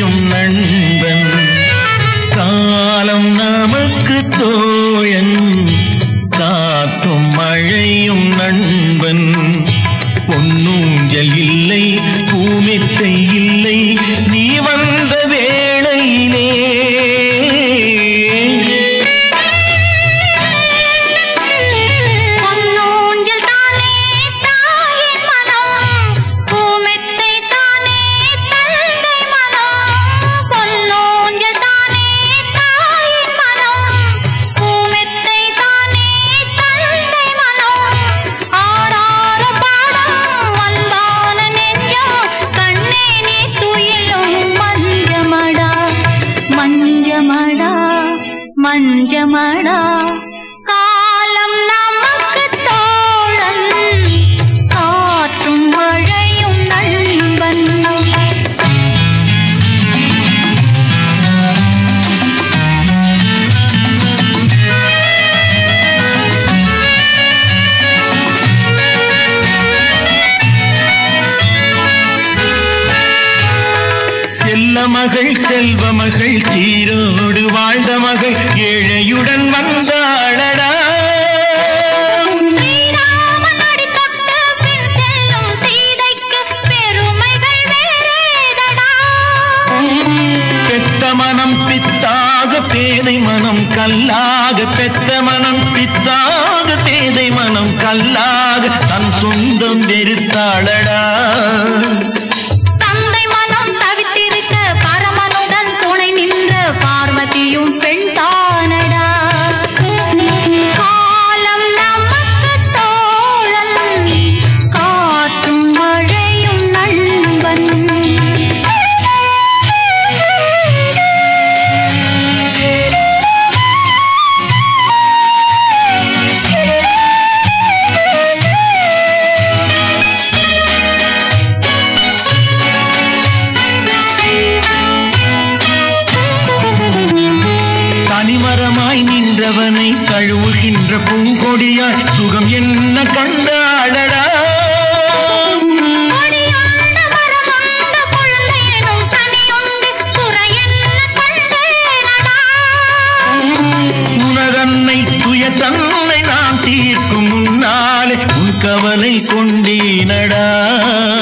மழையும் நண்பன் காலம் நமக்கு தோழன் காத்தும் மழையும் நண்பன் பொன்னூஞ்சல் இல்லை பூமித்தை இல்லை நீ வந்த வேளையிலே பொன்னூஞ்சல் தானே தாயின் மனம் பூமெத்தை தானே தந்தை மனம் பொன்னூஞ்சல் தானே தாயின் மனம் பூமெத்தை தானே தந்தை மனம் ஆறார பாடம் அன்பான நெஞ்சம் கண்ணே நீ துயிலும் மஞ்சமடா மஞ்சமடா மஞ்சமடா காலம் நமக்கு தோழன் காற்றும் மழையும் நண்பன் செல்ல மகள் செல்வ மகள் சீரோடு வாழ்ந்த மகள் ஏழையுடன் வந்தாளடா ஸ்ரீராமன் அடி தொட்டு பின் செல்லும் சீதைக்கு பெருமைகள் வேறேதடா பெத்த மனம் பித்தாக பேதை மனம் கல்லாக பெத்த மனம் பித்தாக பேதை மனம் கல்லாக தன் சொந்தம் வெறுத்தாளடா தந்தை மனம் தவித்திருக்க பரமனுடன் துணை நின்ற பார்வதியும் பெண் தானடா காலம் நமக்கு தோழன் காற்றும் மழையும் நண்பன் தனிமரமாய் நின்றவனை கழுவுகின்ற பூங்கொடியாய் சுகம் என்ன கண்டாளடா கொடியுண்ட மரமுண்ட குழந்தையெனும் கனியுண்டு குறையென்ன கண்டேனடா உனதன்னை துய தன்னை நான் தீர்க்கும் முன்னாலே உன் கவலை கொண்டீனடா